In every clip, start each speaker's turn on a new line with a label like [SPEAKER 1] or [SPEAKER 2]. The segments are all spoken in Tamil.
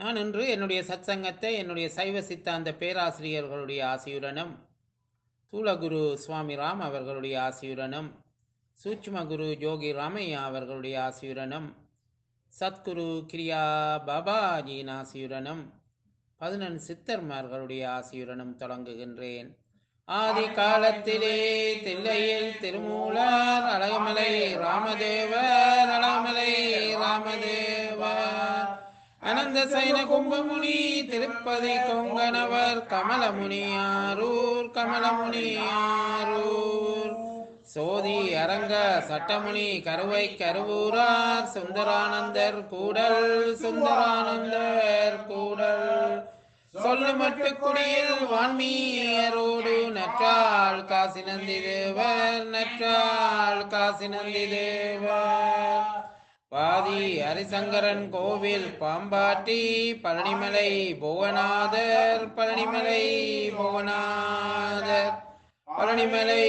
[SPEAKER 1] நான் இன்று என்னுடைய சத்சங்கத்தை என்னுடைய சைவ சித்தாந்த பேராசிரியர்களுடைய ஆசியுடனும் தூளகுரு சுவாமி ராம் அவர்களுடைய ஆசியுடனும் சூட்சும குரு ஜோகி ராமையா அவர்களுடைய ஆசியுடனும் சத்குரு கிரியா பாபாஜியின் ஆசியுடனும் பதினெண் சித்தர்மார்களுடைய ஆசியுடனும் தொடங்குகின்றேன் ஆதி காலத்திலே தில்லையில் திருமூலர் அழகுமலை ராமதேவர் அழகுமலை ராமதேவர் அனந்த சைன கும்பமுனி திருப்பதி கொங்கணவர் கமலமுனியாரூர் கமலமுனியாரூர் சோதி அரங்க சட்டமுனி கருவை கருவூரார் சுந்தரானந்தர் கூடல் சுந்தரானந்தர் கூடல் சொல்லு மட்டு குடியில் வான்மீயரோடு நற்றாள் காசி நந்தி தேவர் நற்றாள் காசி நந்தி தேவர் பாதி ஹரிசங்கரன் கோவில் பாம்பாட்டி பழனிமலை புவனாதர் பழனிமலை புவனாதர் பழனிமலை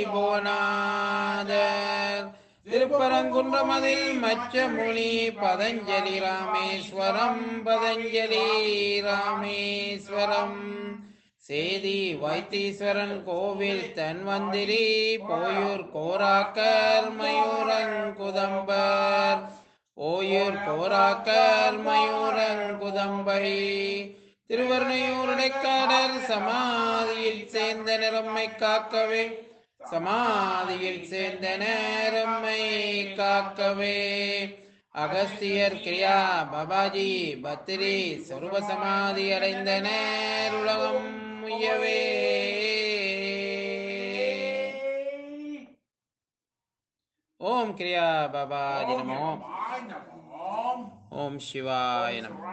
[SPEAKER 1] புவனாதர் திருப்பரங்குன்றமதில் மச்சமுனி பதஞ்சலி ராமேஸ்வரம் பதஞ்சலி ராமேஸ்வரம் சேதி வைத்தீஸ்வரன் கோவில் தன்வந்திரி போயூர் கோராக்கர் மயூரங்குதம்பர் ஓயூர் கோராக்கர் மயூரங்குதம்பை திருவர்ணையூருடைக்காடர் சமாதியில் சேர்ந்த நிறம்மை காக்கவே சமாதியில் சேர்ந்த நேரம்மை காக்கவே அகஸ்தியர் கிரியா பாபாஜி பத்திரி சொருப சமாதி அடைந்த நேருலகம் முயவே ஓம் கிரியா பாபாஜி நமோ ஓம் சிவாய நமோ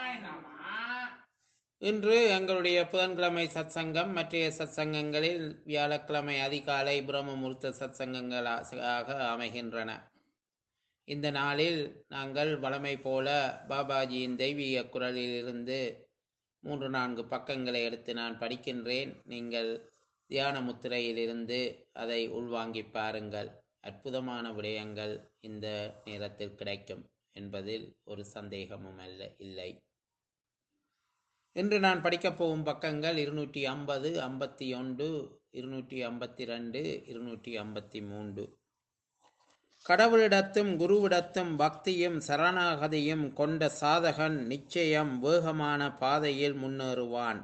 [SPEAKER 1] இன்று எங்களுடைய புதன்கிழமை சத்சங்கம் மற்றைய சத்சங்கங்களில் வியாழக்கிழமை அதிகாலை பிரம்மமுகூர்த்த சத்சங்கங்களாக அமைகின்றன இந்த நாளில் நாங்கள் வளமை போல பாபாஜியின் தெய்வீக குரலிலிருந்து மூன்று நான்கு பக்கங்களை எடுத்து நான் படிக்கின்றேன் நீங்கள் தியான முத்திரையிலிருந்து அதை உள்வாங்கி பாருங்கள் அற்புதமான விடயங்கள் இந்த நேரத்தில் கிடைக்கும் என்பதில் ஒரு சந்தேகமும் அல்ல இல்லை இன்று நான் படிக்கப் போகும் பக்கங்கள் இருநூற்றி ஐம்பது ஐம்பத்தி ஒன்று இருநூற்றி ஐம்பத்தி ரெண்டு இருநூற்றி ஐம்பத்தி மூன்று கடவுளிடத்தும் குருவிடத்தும் பக்தியும் சரணாகதியும் கொண்ட சாதகன் நிச்சயம் வேகமான பாதையில் முன்னேறுவான்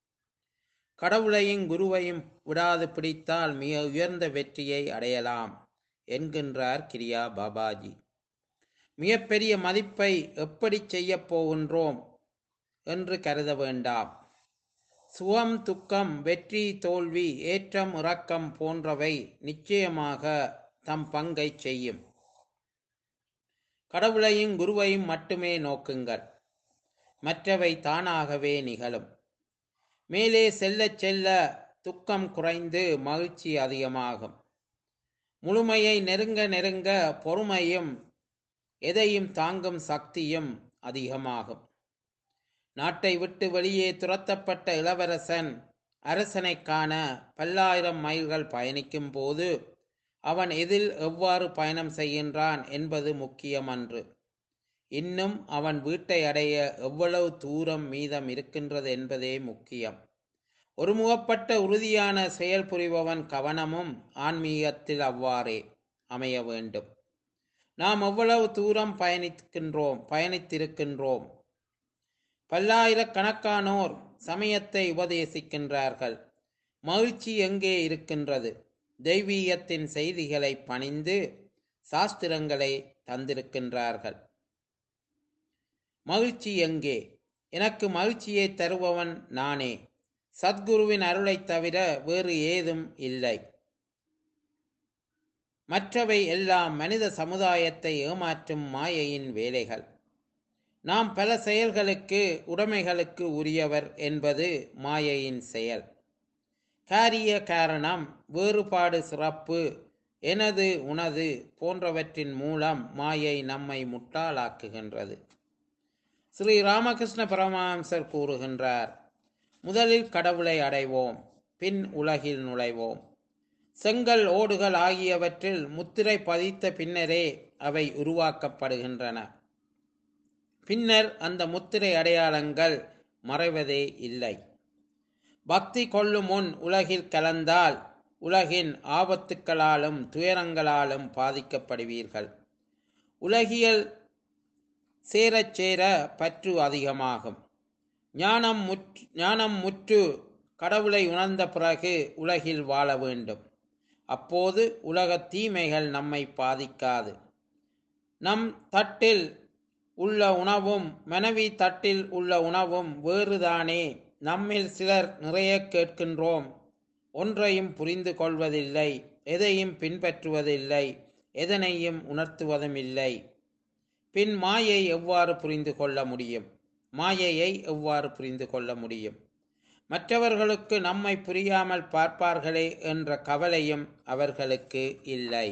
[SPEAKER 1] கடவுளையும் குருவையும் விடாது பிடித்தால் மிக உயர்ந்த வெற்றியை அடையலாம் என்கின்றார் கிரியா பாபாஜி மிகப்பெரிய மதிப்பை எப்படி செய்யப் போகின்றோம் என்று கருத வேண்டாம் சுகம் துக்கம் வெற்றி தோல்வி ஏற்றம் இறக்கம் போன்றவை நிச்சயமாக தம் பங்கை செய்யும் கடவுளையும் குருவையும் மட்டுமே நோக்குங்கள் மற்றவை தானாகவே நிகழும் மேலே செல்ல செல்ல துக்கம் குறைந்து மகிழ்ச்சி அதிகமாகும் முழுமையை நெருங்க நெருங்க பொறுமையும் எதையும் தாங்கும் சக்தியும் அதிகமாகும் நாட்டை விட்டு வெளியே துரத்தப்பட்ட இளவரசன் அரசனை காண பல்லாயிரம் மைல்கள் பயணிக்கும் போது அவன் எதில் எவ்வாறு பயணம் செய்கின்றான் என்பது முக்கியமன்று இன்னும் அவன் வீட்டை அடைய எவ்வளவு தூரம் மீதம் இருக்கின்றது என்பதே முக்கியம் ஒருமுகப்பட்ட உறுதியான செயல் புரிபவன் கவனமும் ஆன்மீகத்தில் அவ்வாறே அமைய வேண்டும் நாம் எவ்வளவு தூரம் பயணிக்கின்றோம் பயணித்திருக்கின்றோம் பல்லாயிரக்கணக்கானோர் சமயத்தை உபதேசிக்கின்றார்கள் மகிழ்ச்சி எங்கே இருக்கின்றது தெய்வீகத்தின் செய்திகளை பணிந்து சாஸ்திரங்களை தந்திருக்கின்றார்கள் மகிழ்ச்சி எங்கே எனக்கு மகிழ்ச்சியை தருபவன் நானே சத்குருவின் அருளைத் தவிர வேறு ஏதும் இல்லை மற்றவை எல்லாம் மனித சமுதாயத்தை ஏமாற்றும் மாயையின் வேலைகள் நாம் பல செயல்களுக்கு உடைமைகளுக்கு உரியவர் என்பது மாயையின் செயல் காரிய காரணம் வேறுபாடு சிறப்பு எனது உனது போன்றவற்றின் மூலம் மாயை நம்மை முட்டாளாக்குகின்றது ஸ்ரீ ராமகிருஷ்ண பரமஹம்சர் கூறுகின்றார் முதலில் கடவுளை அடைவோம் பின் உலகில் நுழைவோம் செங்கல் ஓடுகள் ஆகியவற்றில் முத்திரை பதித்த பின்னரே அவை உருவாக்கப்படுகின்றன பின்னர் அந்த முத்திரை அடையாளங்கள் மறைவதே இல்லை பக்தி கொள்ளும் முன் உலகில் கலந்தால் உலகின் ஆபத்துக்களாலும் துயரங்களாலும் பாதிக்கப்படுவீர்கள் உலகியல் சேரச் சேர பற்று அதிகமாகும் ஞானம் முற்று ஞானம் முற்று கடவுளை உணர்ந்த பிறகு உலகில் வாழ வேண்டும் அப்போது உலக தீமைகள் நம்மை பாதிக்காது நம் தட்டில் உள்ள உணவும் மனைவி தட்டில் உள்ள உணவும் வேறுதானே நம்மில் சிலர் நிறைய கேட்கின்றோம் ஒன்றையும் புரிந்து கொள்வதில்லை எதையும் பின்பற்றுவதில்லை எதனையும் உணர்த்துவதும் இல்லை பின் மாயை எவ்வாறு புரிந்து கொள்ள முடியும் மாயையை எவ்வாறு புரிந்து கொள்ள முடியும் மற்றவர்களுக்கு நம்மை புரியாமல் பார்ப்பார்களே என்ற கவலையும் அவர்களுக்கு இல்லை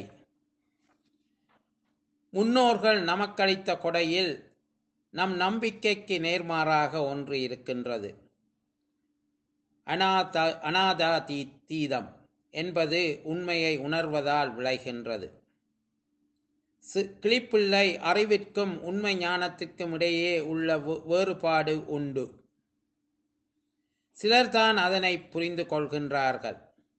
[SPEAKER 1] முன்னோர்கள் நமக்களித்த கொடையில் நம் நம்பிக்கைக்கு நேர்மாறாக ஒன்று இருக்கின்றது அநாதா அநாதா தீ தீதம் என்பது உண்மையை உணர்வதால் விளைகின்றது சி- கிளிப்பிள்ளை அறிவிற்கும் உண்மை ஞானத்திற்கும் இடையே உள்ள வே- வேறுபாடு உண்டு சிலர்தான் அதனை புரிந்து கொள்கின்றார்கள்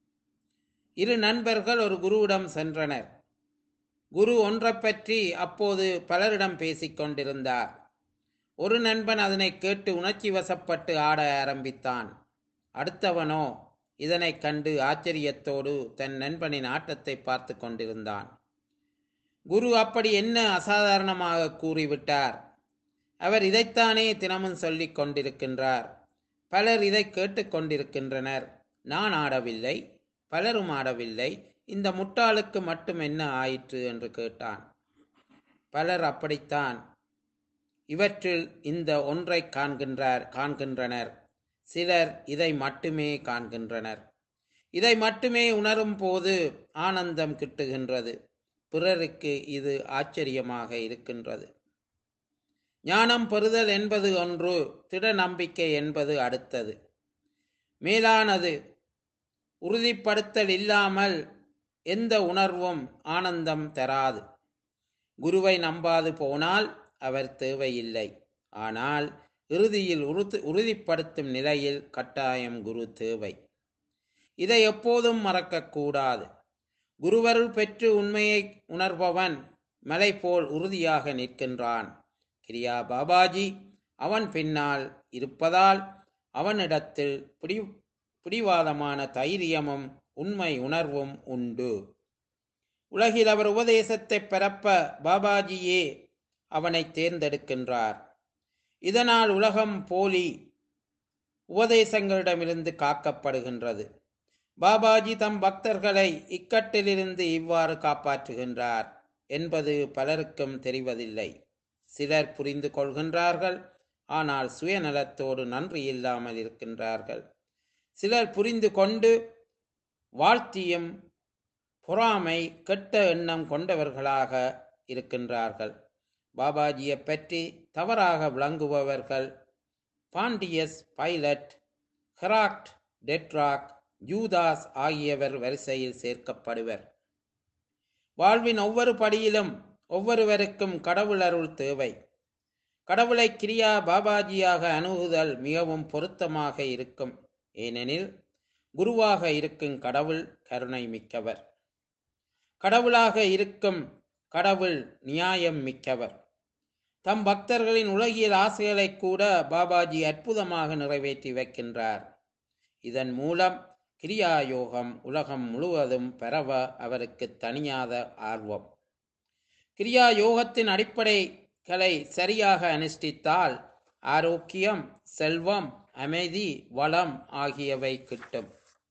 [SPEAKER 1] இரு நண்பர்கள் ஒரு குருவிடம் சென்றனர் குரு ஒன்றைப் பற்றி அப்போது பலரிடம் பேசிக் கொண்டிருந்தார் ஒரு நண்பன் அதனை கேட்டு உணர்ச்சி வசப்பட்டு ஆட ஆரம்பித்தான் அடுத்தவனோ இதனைக் கண்டு ஆச்சரியத்தோடு தன் நண்பனின் ஆட்டத்தை பார்த்து கொண்டிருந்தான் குரு அப்படி என்ன அசாதாரணமாக கூறிவிட்டார் அவர் இதைத்தானே தினமும் சொல்லிக் கொண்டிருக்கின்றார் பலர் இதை கேட்டுக்கொண்டிருக்கின்றனர் நான் ஆடவில்லை பலரும் ஆடவில்லை இந்த முட்டாளுக்கு மட்டும் என்ன ஆயிற்று என்று கேட்டான் பலர் அப்படித்தான் இவற்றில் இந்த ஒன்றை காண்கின்றார் காண்கின்றனர் சிலர் இதை மட்டுமே காண்கின்றனர் இதை மட்டுமே உணரும் போது ஆனந்தம் கிட்டுகின்றது பிறருக்கு இது ஆச்சரியமாக இருக்கின்றது ஞானம் பெறுதல் என்பது ஒன்று திட நம்பிக்கை என்பது அடுத்தது மேலானது உறுதிப்படுத்தல் இல்லாமல் எந்த உணர்வும் ஆனந்தம் தராது குருவை நம்பாது போனால் அவர் தேவையில்லை ஆனால் இறுதியில் உறுதி உறுதிப்படுத்தும் நிலையில் கட்டாயம் குரு தேவை இதை எப்போதும் மறக்கக்கூடாது குருவருள் பெற்று உண்மையை உணர்பவன் மலை போல் உறுதியாக நிற்கின்றான் கிரியா பாபாஜி அவன் பின்னால் இருப்பதால் அவனிடத்தில் பிடி பிடிவாதமான தைரியமும் உண்மை உணர்வும் உண்டு உலகில் அவர் உபதேசத்தை பரப்ப பாபாஜியே அவனை தேர்ந்தெடுக்கின்றார் இதனால் உலகம் போலி உபதேசங்களிடமிருந்து காக்கப்படுகின்றது பாபாஜி தம் பக்தர்களை இக்கட்டிலிருந்து இவ்வாறு காப்பாற்றுகின்றார் என்பது பலருக்கும் தெரிவதில்லை சிலர் புரிந்து கொள்கின்றார்கள் ஆனால் சுயநலத்தோடு நன்றி இல்லாமல் இருக்கின்றார்கள் சிலர் புரிந்து கொண்டு வாழ்த்தியும் பொறாமை கெட்ட எண்ணம் கொண்டவர்களாக இருக்கின்றார்கள் பாபாஜியை பற்றி தவறாக விளங்குபவர்கள் பாண்டியஸ் பைலட் ஹெராக்ட் டெட்ராக் ஜூதாஸ் ஆகியவர் வரிசையில் சேர்க்கப்படுவர் வாழ்வின் ஒவ்வொரு படியிலும் ஒவ்வொருவருக்கும் கடவுள் அருள் தேவை கடவுளை கிரியா பாபாஜியாக அணுகுதல் மிகவும் பொருத்தமாக இருக்கும் ஏனெனில் குருவாக இருக்கும் கடவுள் கருணை மிக்கவர் கடவுளாக இருக்கும் கடவுள் நியாயம் மிக்கவர் தம் பக்தர்களின் உலகியல் ஆசைகளை கூட பாபாஜி அற்புதமாக நிறைவேற்றி வைக்கின்றார் இதன் மூலம் கிரியா யோகம் உலகம் முழுவதும் பரவ அவருக்கு தனியாத ஆர்வம் கிரியா யோகத்தின் அடிப்படைகளை சரியாக அனுஷ்டித்தால் ஆரோக்கியம் செல்வம் அமைதி வளம் ஆகியவை கிட்டும்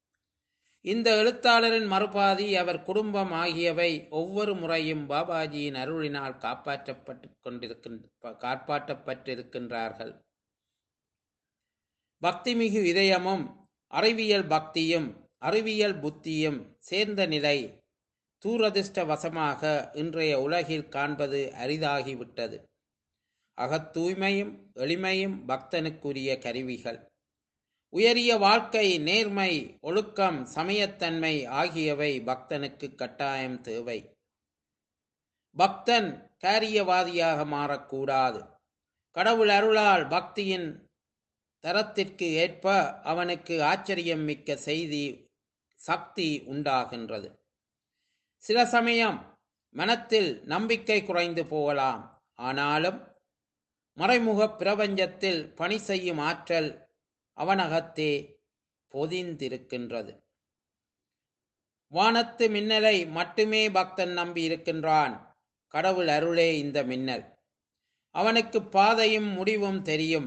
[SPEAKER 1] இந்த எழுத்தாளரின் மறுபாதி அவர் குடும்பம் ஆகியவை ஒவ்வொரு முறையும் பாபாஜியின் அருளினால் காப்பாற்றப்பட்டு கொண்டிருக்கின்ற காப்பாற்றப்பட்டிருக்கின்றார்கள் பக்திமிகு இதயமும் அறிவியல் பக்தியும் அறிவியல் புத்தியும் சேர்ந்த நிலை தூரதிர்ஷ்டவசமாக இன்றைய உலகில் காண்பது அரிதாகிவிட்டது அகத்தூய்மையும் எளிமையும் பக்தனுக்குரிய கருவிகள் உயரிய வாழ்க்கை நேர்மை ஒழுக்கம் சமயத்தன்மை ஆகியவை பக்தனுக்கு கட்டாயம் தேவை பக்தன் காரியவாதியாக மாறக்கூடாது கடவுள் அருளால் பக்தியின் தரத்திற்கு ஏற்ப அவனுக்கு ஆச்சரியம் மிக்க செய்தி சக்தி உண்டாகின்றது சில சமயம் மனத்தில் நம்பிக்கை குறைந்து போகலாம் ஆனாலும் மறைமுக பிரபஞ்சத்தில் பணி செய்யும் ஆற்றல் அவனகத்தே பொதிந்திருக்கின்றது வானத்து மின்னலை மட்டுமே பக்தன் நம்பி இருக்கின்றான் கடவுள் அருளே இந்த மின்னல் அவனுக்கு பாதையும் முடிவும் தெரியும்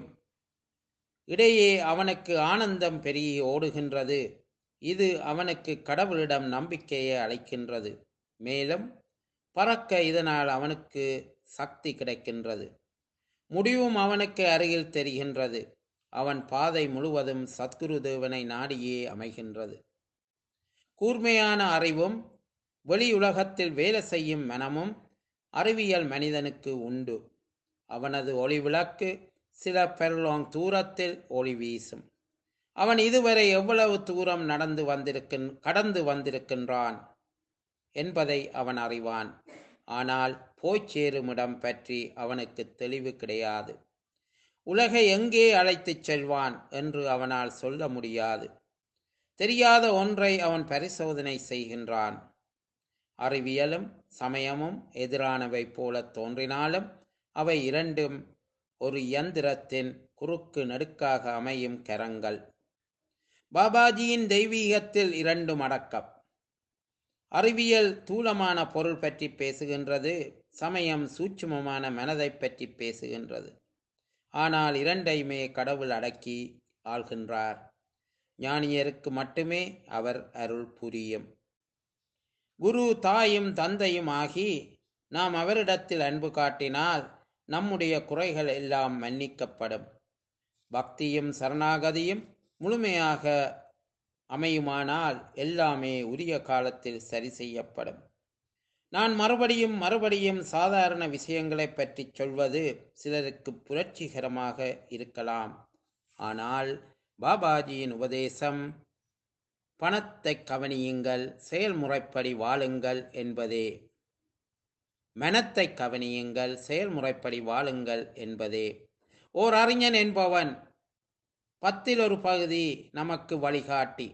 [SPEAKER 1] இடையே அவனுக்கு ஆனந்தம் பெருகி ஓடுகின்றது இது அவனுக்கு கடவுளிடம் நம்பிக்கையை அளிக்கின்றது மேலும் பறக்க இதனால் அவனுக்கு சக்தி கிடைக்கின்றது முடிவும் அவனுக்கு அருகில் தெரிகின்றது அவன் பாதை முழுவதும் சத்குரு தேவனை நாடியே அமைகின்றது கூர்மையான அறிவும் வெளியுலகத்தில் வேலை செய்யும் மனமும் அறிவியல் மனிதனுக்கு உண்டு அவனது ஒளி விளக்கு சில பெர்லாங் தூரத்தில் ஒளி வீசும் அவன் இதுவரை எவ்வளவு தூரம் நடந்து வந்திருக்கின் கடந்து வந்திருக்கின்றான் என்பதை அவன் அறிவான் ஆனால் போய்ச் சேரும் இடம் பற்றி அவனுக்கு தெளிவு கிடையாது உலகை எங்கே அழைத்துச் செல்வான் என்று அவனால் சொல்ல முடியாது தெரியாத ஒன்றை அவன் பரிசோதனை செய்கின்றான் அறிவியலும் சமயமும் எதிரானவை போல தோன்றினாலும் அவை இரண்டும் ஒரு இயந்திரத்தின் குறுக்கு நடுக்காக அமையும் கரங்கள் பாபாஜியின் தெய்வீகத்தில் இரண்டும் அடக்கம் அறிவியல் தூலமான பொருள் பற்றி பேசுகின்றது சமயம் சூட்சுமமான மனதை பற்றி பேசுகின்றது ஆனால் இரண்டையுமே கடவுள் அடக்கி ஆள்கின்றார் ஞானியருக்கு மட்டுமே அவர் அருள் புரியும் குரு தாயும் தந்தையும் ஆகி நாம் அவரிடத்தில் அன்பு காட்டினால் நம்முடைய குறைகள் எல்லாம் மன்னிக்கப்படும் பக்தியும் சரணாகதியும் முழுமையாக அமையுமானால் எல்லாமே உரிய காலத்தில் சரி செய்யப்படும் நான் மறுபடியும் மறுபடியும் சாதாரண விஷயங்களை பற்றி சொல்வது சிலருக்கு புரட்சிகரமாக இருக்கலாம் ஆனால் பாபாஜியின் உபதேசம் பணத்தை கவனியுங்கள் செயல்முறைப்படி வாழுங்கள் என்பதே மனத்தை கவனியுங்கள் செயல்முறைப்படி வாழுங்கள் என்பதே ஓர் அறிஞன் என்பவன் பத்தில் ஒரு பகுதி நமக்கு வழிகாட்டி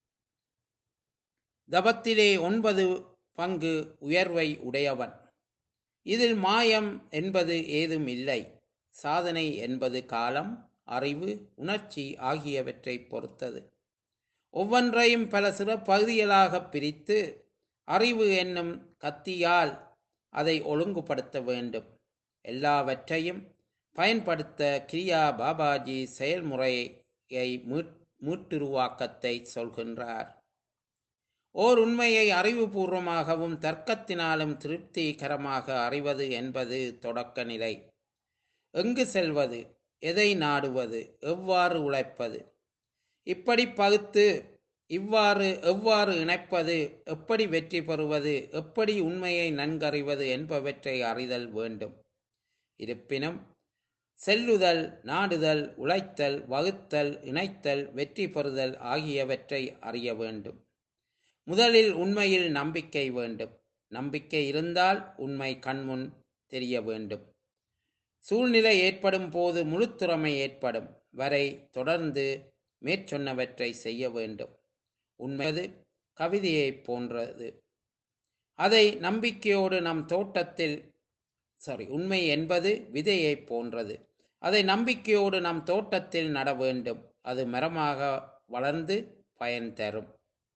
[SPEAKER 1] தபத்திலே ஒன்பது பங்கு உயர்வை உடையவன் இதில் மாயம் என்பது ஏதும் இல்லை சாதனை என்பது காலம் அறிவு உணர்ச்சி ஆகியவற்றை பொறுத்தது ஒவ்வொன்றையும் பல சிறு பகுதிகளாக பிரித்து அறிவு என்னும் கத்தியால் அதை ஒழுங்குபடுத்த வேண்டும் எல்லாவற்றையும் பயன்படுத்த கிரியா பாபாஜி செயல்முறையை மீட் மீட்டுருவாக்கத்தை சொல்கின்றார் ஓர் உண்மையை அறிவுபூர்வமாகவும் தர்க்கத்தினாலும் திருப்திகரமாக அறிவது என்பது தொடக்க நிலை எங்கு செல்வது எதை நாடுவது எவ்வாறு உழைப்பது இப்படி பகுத்து இவ்வாறு எவ்வாறு இணைப்பது எப்படி வெற்றி பெறுவது எப்படி உண்மையை நன்கறிவது என்பவற்றை அறிதல் வேண்டும் இருப்பினும் செல்லுதல் நாடுதல் உழைத்தல் வகுத்தல் இணைத்தல் வெற்றி பெறுதல் ஆகியவற்றை அறிய வேண்டும் முதலில் உண்மையில் நம்பிக்கை வேண்டும் நம்பிக்கை இருந்தால் உண்மை கண்முன் தெரிய வேண்டும் சூழ்நிலை ஏற்படும் போது முழுத்திறமை ஏற்படும் வரை தொடர்ந்து மேற்சொன்னவற்றை செய்ய வேண்டும் உண்மைது கவிதையைப் போன்றது அதை நம்பிக்கையோடு நம் தோட்டத்தில் சாரி உண்மை என்பது விதையைப் போன்றது அதை நம்பிக்கையோடு நம் தோட்டத்தில் நட வேண்டும் அது மரமாக வளர்ந்து பயன் தரும்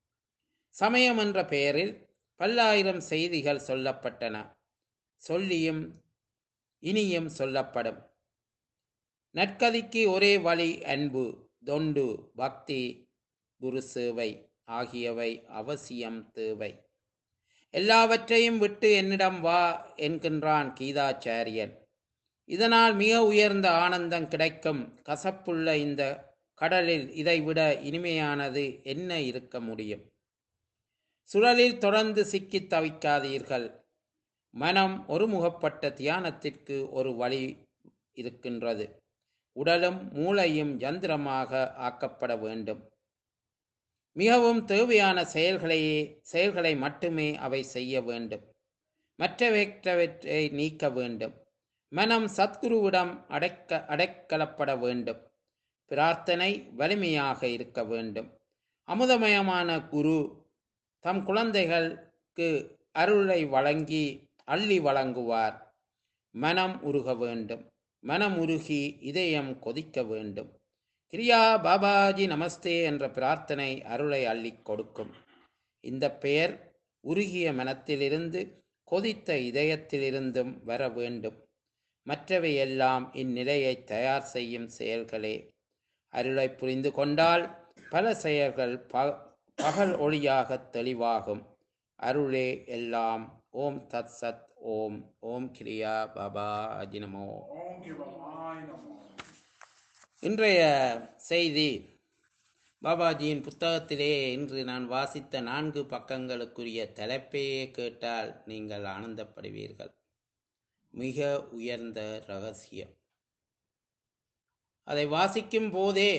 [SPEAKER 1] சமயம் என்ற பெயரில் பல்லாயிரம் செய்திகள் சொல்லப்பட்டன சொல்லியும் இனியும் சொல்லப்படும் நற்கதிக்கு ஒரே வழி அன்பு தொண்டு பக்தி குரு சேவை ஆகியவை அவசியம் தேவை எல்லாவற்றையும் விட்டு என்னிடம் வா என்கின்றான் கீதாச்சாரியன் இதனால் மிக உயர்ந்த ஆனந்தம் கிடைக்கும் கசப்புள்ள இந்த கடலில் இதைவிட இனிமையானது என்ன இருக்க முடியும் சுழலில் தொடர்ந்து சிக்கித் தவிக்காதீர்கள் மனம் ஒருமுகப்பட்ட தியானத்திற்கு ஒரு வழி இருக்கின்றது உடலும் மூளையும் யந்திரமாக ஆக்கப்பட வேண்டும் மிகவும் தேவையான செயல்களையே செயல்களை மட்டுமே அவை செய்ய வேண்டும் மற்றவற்றவற்றை நீக்க வேண்டும் மனம் சத்குருவிடம் அடைக்க அடைக்கலப்பட வேண்டும் பிரார்த்தனை வலிமையாக இருக்க வேண்டும் அமுதமயமான குரு தம் குழந்தைகளுக்கு அருளை வழங்கி அள்ளி வழங்குவார் மனம் உருக வேண்டும் மனம் உருகி இதயம் கொதிக்க வேண்டும் கிரியா பாபாஜி நமஸ்தே என்ற பிரார்த்தனை அருளை அள்ளிக் கொடுக்கும் இந்த பெயர் உருகிய மனத்திலிருந்து கொதித்த இதயத்திலிருந்தும் வர வேண்டும் மற்றவை எல்லாம் இந்நிலையை தயார் செய்யும் செயல்களே அருளை புரிந்து கொண்டால் பல செயல்கள் ப பகல் ஒளியாக தெளிவாகும் அருளே எல்லாம் ஓம் தத் சத் ஓம் ஓம் கிரியா பாபா அஜினமோ
[SPEAKER 2] ஓம் சிவாய நமோ
[SPEAKER 1] இன்றைய செய்தி பாபாஜியின் புத்தகத்திலே இன்று நான் வாசித்த நான்கு பக்கங்களுக்குரிய தலைப்பையே கேட்டால் நீங்கள் ஆனந்தப்படுவீர்கள் மிக உயர்ந்த ரகசியம் அதை வாசிக்கும் போதே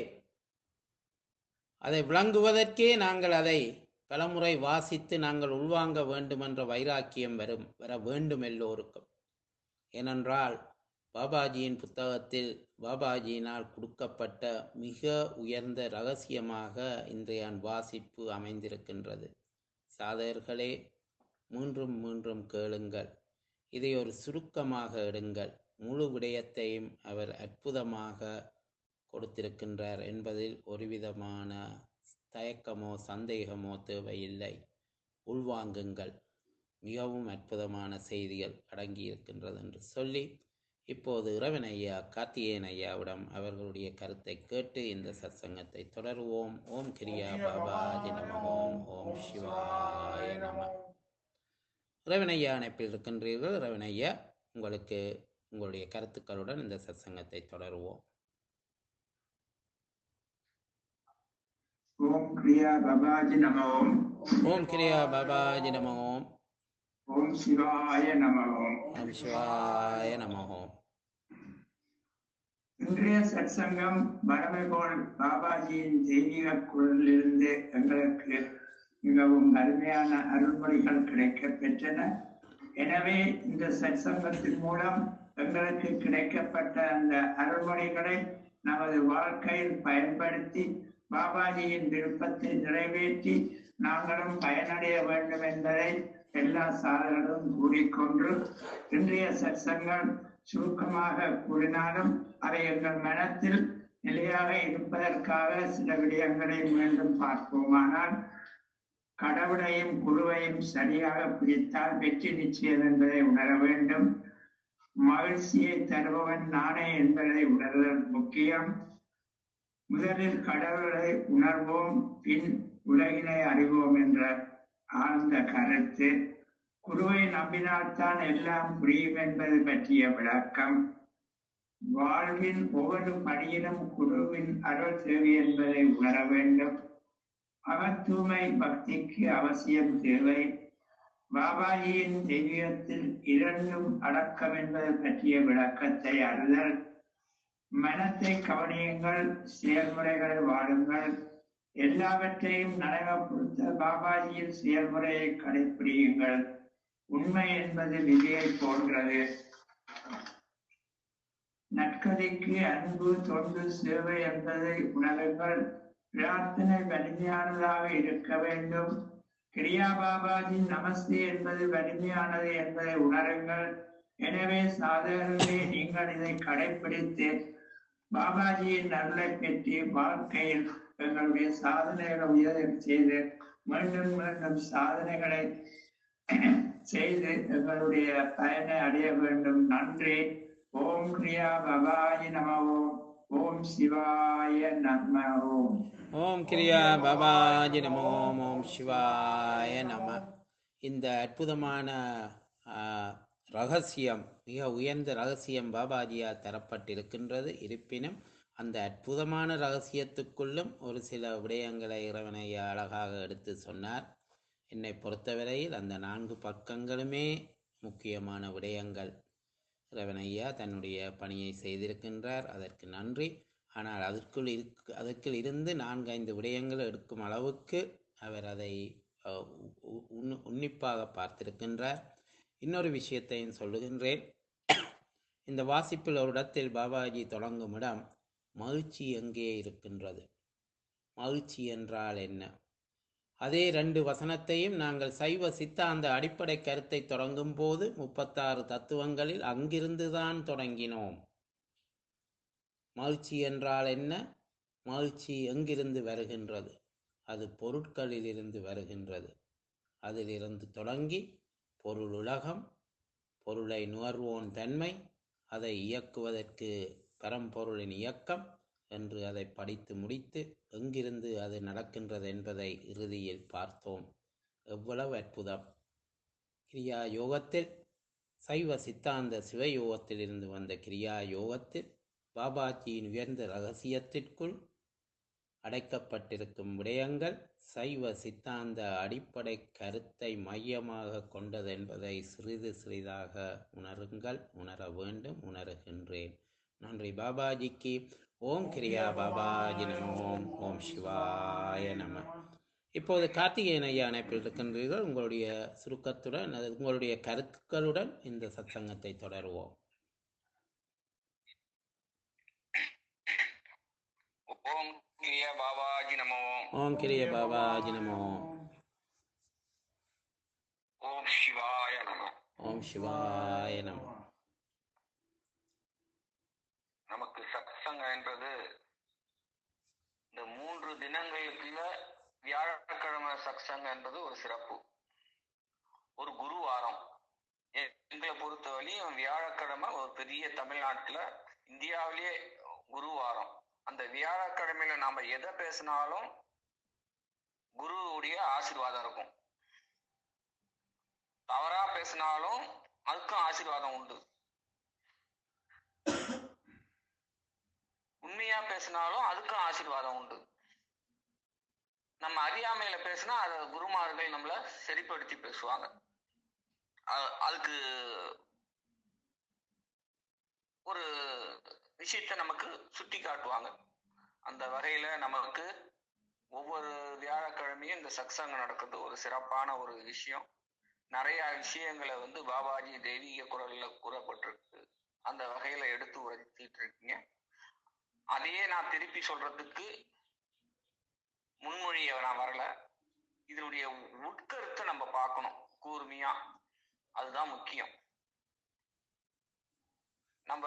[SPEAKER 1] அதை விளங்குவதற்கே நாங்கள் அதை பலமுறை வாசித்து நாங்கள் உள்வாங்க வேண்டுமென்ற வைராக்கியம் வரும் வர வேண்டும் எல்லோருக்கும் ஏனென்றால் பாபாஜியின் புத்தகத்தில் பாபாஜியினால் கொடுக்கப்பட்ட மிக உயர்ந்த ரகசியமாக இன்றைய வாசிப்பு அமைந்திருக்கின்றது சாதகர்களே மீண்டும் மீண்டும் கேளுங்கள் இதை ஒரு சுருக்கமாக எடுங்கள் முழு விடயத்தையும் அவர் அற்புதமாக கொடுத்திருக்கின்றார் என்பதில் ஒருவிதமான தயக்கமோ சந்தேகமோ தேவையில்லை உள்வாங்குங்கள் மிகவும் அற்புதமான செய்திகள் அடங்கியிருக்கின்றது என்று சொல்லி இப்போது இறைவன் ஐயா கார்த்திகேயன் ஐயாவிடம் அவர்களுடைய கருத்தை கேட்டு இந்த சத்சங்கத்தை தொடருவோம் ஓம் கிரியா பாபாஜி நம ஓம் ஓம் சிவாய நம இறைவன் ஐயா அணைப்பில் இருக்கின்றீர்கள் இறைவன் ஐயா உங்களுக்கு உங்களுடைய கருத்துக்களுடன் இந்த சத்சங்கத்தை தொடருவோம்
[SPEAKER 3] ஓம் கிரியா பபாஜி நம ஓம்
[SPEAKER 1] ஓம் கிரியா பாபாஜி நம ஓம்
[SPEAKER 3] ஓம் சிவாய நம ஓம்
[SPEAKER 1] ஓம் சிவாய நம ஓம்
[SPEAKER 3] இன்றைய சத்சங்கம் வடமை போல் பாபாஜியின் தெய்வீக குரலிலிருந்து எங்களுக்கு மிகவும் அருமையான அருள்மொழிகள் கிடைக்கப் பெற்றன எனவே இந்த சத்சங்கத்தின் மூலம் எங்களுக்கு கிடைக்கப்பட்ட அந்த அருள்மொழிகளை நமது வாழ்க்கையில் பயன்படுத்தி பாபாஜியின் விருப்பத்தை நிறைவேற்றி நாங்களும் பயனடைய வேண்டும் என்பதை எல்லா சாதகர்களும் கூறிக்கொண்டு இன்றைய சத்சங்கம் சுருக்கமாக கூறினாலும் அவை எங்கள் மனத்தில் நிலையாக இருப்பதற்காக சில விடயங்களை மீண்டும் பார்ப்போமானால் கடவுளையும் குழுவையும் சரியாக பிடித்தால் வெற்றி நிச்சயம் என்பதை உணர வேண்டும் மகிழ்ச்சியை தருபவன் நானே என்பதை உணர்தல் முக்கியம் முதலில் கடவுளை உணர்வோம் பின் உலகினை அறிவோம் என்ற ஆழ்ந்த கருத்து குருவை நம்பினால்தான் எல்லாம் புரியும் என்பது பற்றிய விளக்கம் வாழ்வின் ஒவ்வொரு படியிலும் குருவின் அருள் தேவை என்பதை உணர வேண்டும் அகத்தூய்மை பக்திக்கு அவசியம் தேவை பாபாஜியின் தெய்வீகத்தில் இரண்டும் அடக்கம் என்பது பற்றிய விளக்கத்தை அறிதல் மனத்தை கவனியுங்கள் செயல்முறைகளை வாழுங்கள் எல்லாவற்றையும் நடைமுறைப்படுத்த பாபாஜியின் செயல்முறையை கடைபிடியுங்கள் உண்மை என்பது விதியை போன்றது நற்கதைக்கு அன்பு தொண்டு சேவை என்பதை உணருங்கள் பிரார்த்தனை வலிமையானதாக இருக்க வேண்டும் கிரியா பாபாஜி நமஸ்தே என்பது வலிமையானது என்பதை உணருங்கள் எனவே சாதகர்களே நீங்கள் இதை கடைபிடித்து பாபாஜியின் அருளை பெற்று வாழ்க்கையில் எங்களுடைய சாதனைகளை உயர செய்து மீண்டும் மீண்டும் சாதனைகளை செய்து எங்களுடைய பயனை அடைய வேண்டும் நன்றி ஓம் கிரியா பபாஜி நம ஓம் ஓம் சிவாய நம ஓம்
[SPEAKER 1] ஓம் கிரியா பாபாஜி நம ஓம் ஓம் சிவாய நம இந்த அற்புதமான ஆ, ரகசியம் மிக உயர்ந்த ரகசியம் பாபாஜியால் தரப்பட்டிருக்கின்றது இருப்பினும் அந்த அற்புதமான ரகசியத்துக்குள்ளும் ஒரு சில விடயங்களை இறைவனையா அழகாக எடுத்து சொன்னார் என்னை பொறுத்தவரையில் அந்த நான்கு பக்கங்களுமே முக்கியமான விடயங்கள் இறைவனையா தன்னுடைய பணியை செய்திருக்கின்றார் அதற்கு நன்றி ஆனால் அதற்குள் இருக்கு அதற்குள் இருந்து நான்கு ஐந்து விடயங்கள் எடுக்கும் அளவுக்கு அவர் அதை அஹ், உ- உன்னு- உன்னிப்பாக பார்த்திருக்கின்றார் இன்னொரு விஷயத்தையும் சொல்லுகின்றேன் இந்த வாசிப்பில் ஒரு இடத்தில் பாபாஜி தொடங்கும் இடம் மகிழ்ச்சி எங்கே இருக்கின்றது மகிழ்ச்சி என்றால் என்ன அதே ரெண்டு வசனத்தையும் நாங்கள் சைவ சித்தாந்த அடிப்படை கருத்தை தொடங்கும் போது முப்பத்தாறு தத்துவங்களில் அங்கிருந்துதான் தொடங்கினோம் மகிழ்ச்சி என்றால் என்ன மகிழ்ச்சி எங்கிருந்து வருகின்றது அது பொருட்களிலிருந்து வருகின்றது அதிலிருந்து தொடங்கி பொருள் உலகம் பொருளை நுகர்வோன் தன்மை அதை இயக்குவதற்கு பரம்பொருளின் இயக்கம் என்று அதை படித்து முடித்து எங்கிருந்து அது நடக்கின்றது என்பதை இறுதியில் பார்த்தோம் எவ்வளவு அற்புதம் கிரியா யோகத்தில் சைவ சித்தாந்த சிவயோகத்தில் இருந்து வந்த கிரியா யோகத்தில் பாபாஜியின் உயர்ந்த ரகசியத்திற்குள் அடைக்கப்பட்டிருக்கும் விடயங்கள் சைவ சித்தாந்த அடிப்படை கருத்தை மையமாக கொண்டது என்பதை சிறிது சிறிதாக உணருங்கள் உணர வேண்டும் உணர்கின்றேன் நன்றி பாபாஜிக்கு ஓம் கிரியா பாபாஜி நம ஓம் ஓம் சிவாய நம இப்போது கார்த்திகேயன் ஐயா அணைப்பில் இருக்கின்றீர்கள் உங்களுடைய சுருக்கத்துடன் அது உங்களுடைய கருத்துக்களுடன் இந்த சத்சங்கத்தை தொடருவோம்
[SPEAKER 4] ஓம் கிரியா பாபாஜி நமோ
[SPEAKER 1] ஓம் கிரிய பாபாஜி நம
[SPEAKER 4] ஓம் சிவாய நம
[SPEAKER 1] ஓம் சிவாய நம
[SPEAKER 4] நமக்கு சத்சங்கம் என்பது இந்த மூன்று தினங்களுக்குள்ள வியாழக்கிழமை சத்சங்கம் என்பது ஒரு சிறப்பு ஒரு குரு வாரம் எ- எங்களை பொறுத்தவரையும் வியாழக்கிழமை ஒரு பெரிய தமிழ்நாட்டுல இந்தியாவிலேயே குரு வாரம் அந்த வியாழக்கிழமையில நாம எதை பேசினாலும் குருவுடைய ஆசீர்வாதம் இருக்கும் தவறா பேசினாலும் அதுக்கும் ஆசீர்வாதம் உண்டு உண்மையா பேசினாலும் அதுக்கும் ஆசீர்வாதம் உண்டு நம்ம அறியாமையில பேசினா அதை குருமார்கள் நம்மள சரிப்படுத்தி பேசுவாங்க அ- அதுக்கு ஒரு விஷயத்த நமக்கு சுட்டி காட்டுவாங்க அந்த வகையில நமக்கு ஒவ்வொரு வியாழக்கிழமையும் இந்த சத்சங்கம் நடக்கிறது ஒரு சிறப்பான ஒரு விஷயம் நிறைய விஷயங்களை வந்து பாபாஜி தெய்வீக குரல்ல கூறப்பட்டிருக்கு அந்த வகையில எடுத்து உரைத்திட்டு இருக்கீங்க அதையே நான் திருப்பி சொல்றதுக்கு முன்மொழிய நான் வரல இதனுடைய உட்கருத்தை நம்ம பார்க்கணும் கூர்மையா அதுதான் முக்கியம் நம்ம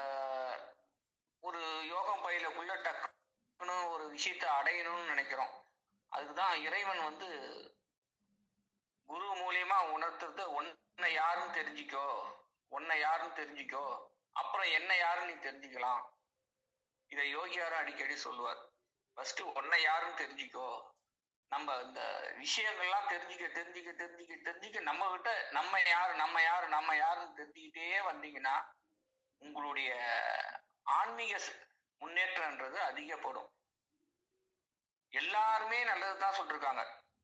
[SPEAKER 4] ஒரு யோகம் பயிலக்குள்ள டக்குன்னு ஒரு விஷயத்தை அடையணும்னு நினைக்கிறோம் அதுக்குதான் இறைவன் வந்து குரு மூலியமா உணர்த்துறது உன்னை யாருன்னு தெரிஞ்சுக்கோ உன்னை யாருன்னு தெரிஞ்சுக்கோ அப்புறம் என்ன யாருன்னு நீ தெரிஞ்சுக்கலாம் இதை யோகியாரும் அடிக்கடி சொல்லுவார் ஃபர்ஸ்ட் உன்னை யாருன்னு தெரிஞ்சுக்கோ நம்ம இந்த விஷயங்கள்லாம் தெரிஞ்சுக்க தெரிஞ்சுக்க தெரிஞ்சுக்க தெரிஞ்சுக்க நம்ம கிட்ட நம்ம யாரு நம்ம யாரு நம்ம யாருன்னு தெரிஞ்சுக்கிட்டே வந்தீங்கன்னா உங்களுடைய ஆன்மீக ஸ்- முன்னேற்றம்ன்றது அதிகப்படும் எல்லாருமே நல்லதுதான் சொல்லிருக்காங்க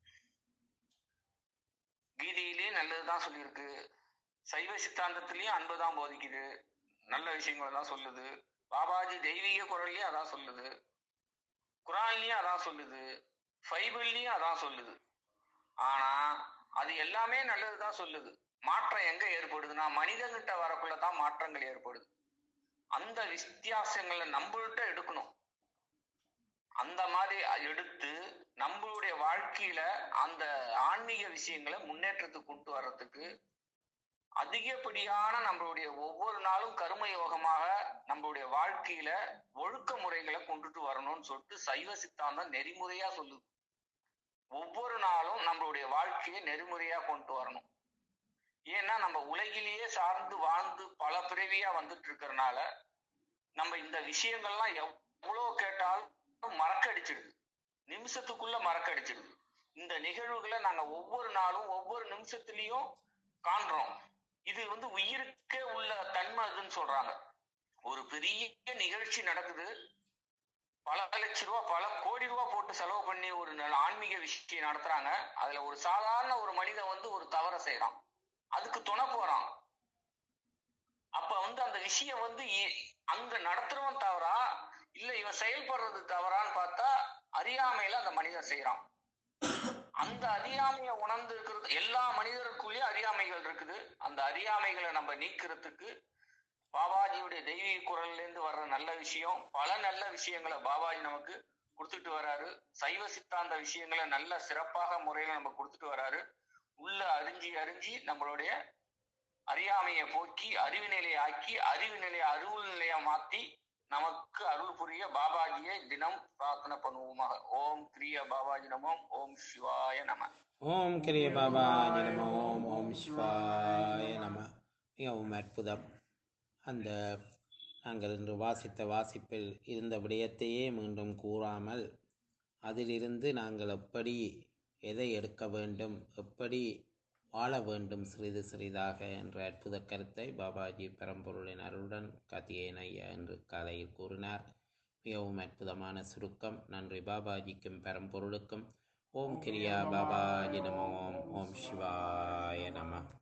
[SPEAKER 4] கீதையிலேயே நல்லதுதான் சொல்லியிருக்கு சைவ சித்தாந்தத்திலயும் அன்பு தான் போதிக்குது நல்ல விஷயங்களை தான் சொல்லுது பாபாஜி தெய்வீக குரல்லையும் அதான் சொல்லுது குரான்லயும் அதான் சொல்லுது பைபிள்லயும் அதான் சொல்லுது ஆனா அது எல்லாமே நல்லதுதான் சொல்லுது மாற்றம் எங்க ஏற்படுதுன்னா மனிதன்கிட்ட வரக்குள்ளதான் மாற்றங்கள் ஏற்படுது அந்த வித்தியாசங்களை நம்மள்கிட்ட எடுக்கணும் அந்த மாதிரி எடுத்து நம்மளுடைய வாழ்க்கையில அந்த ஆன்மீக விஷயங்களை முன்னேற்றத்துக்கு கொண்டு வர்றதுக்கு அதிகப்படியான நம்மளுடைய ஒவ்வொரு நாளும் கர்ம யோகமாக நம்மளுடைய வாழ்க்கையில ஒழுக்க முறைகளை கொண்டுட்டு வரணும்னு சொல்லிட்டு சைவ சித்தாந்தம் நெறிமுறையா சொல்லுது ஒவ்வொரு நாளும் நம்மளுடைய வாழ்க்கையை நெறிமுறையா கொண்டு வரணும் ஏன்னா நம்ம உலகிலேயே சார்ந்து வாழ்ந்து பல பிறவியா வந்துட்டு இருக்கறனால நம்ம இந்த விஷயங்கள்லாம் எவ்வளவு கேட்டாலும் மறக்கடிச்சிடுது நிமிஷத்துக்குள்ள மறக்கடிச்சிடுது இந்த நிகழ்வுகளை நாங்க ஒவ்வொரு நாளும் ஒவ்வொரு நிமிஷத்துலயும் காண்றோம் இது வந்து உயிருக்கே உள்ள தன்மை அதுன்னு சொல்றாங்க ஒரு பெரிய நிகழ்ச்சி நடக்குது பல லட்ச ரூபா பல கோடி ரூபா போட்டு செலவு பண்ணி ஒரு நல்ல ஆன்மீக விஷயம் நடத்துறாங்க அதுல ஒரு சாதாரண ஒரு மனிதன் வந்து ஒரு தவறை செய்யறான் அதுக்கு துணை போறான் அப்ப வந்து அந்த விஷயம் வந்து இ- அங்க நடத்துறவன் தவறா இல்ல இவன் செயல்படுறது தவறான்னு பார்த்தா அறியாமையில அந்த மனிதன் செய்யறான் அந்த அறியாமைய உணர்ந்து இருக்கிறது எல்லா மனிதருக்குள்ளேயும் அறியாமைகள் இருக்குது அந்த அறியாமைகளை நம்ம நீக்கிறதுக்கு பாபாஜியுடைய தெய்வீக குரல்ல இருந்து வர்ற நல்ல விஷயம் பல நல்ல விஷயங்களை பாபாஜி நமக்கு கொடுத்துட்டு வராரு சைவ சித்தாந்த விஷயங்களை நல்ல சிறப்பாக முறையில நம்ம கொடுத்துட்டு வராரு உள்ள அறிஞ்சி அறிஞ்சி நம்மளுடைய அறியாமையை போக்கி அறிவு நிலையை ஆக்கி அறிவு நிலையை அருள் நிலையா மாத்தி நமக்கு அருள் புரிய பாபாஜியை தினம் பிரார்த்தனை பண்ணுவோமாக ஓம் கிரிய பாபாஜி நமம் ஓம் சிவாய நம
[SPEAKER 1] ஓம் கிரிய பாபாஜி நம ஓம் ஓம் சிவாய நம மிகவும் அற்புதம் அந்த நாங்கள் இன்று வாசித்த வாசிப்பில் இருந்த விடயத்தையே மீண்டும் கூறாமல் அதிலிருந்து நாங்கள் எப்படி எதை எடுக்க வேண்டும் எப்படி வாழ வேண்டும் சிறிது சிறிதாக என்ற அற்புத கருத்தை பாபாஜி பரம்பொருளின் அருளுடன் கத்தியேன் ஐயா என்று காலையில் கூறினார் மிகவும் அற்புதமான சுருக்கம் நன்றி பாபாஜிக்கும் பரம்பொருளுக்கும் ஓம் கிரியா பாபாஜி நம ஓம் ஓம் சிவாய நம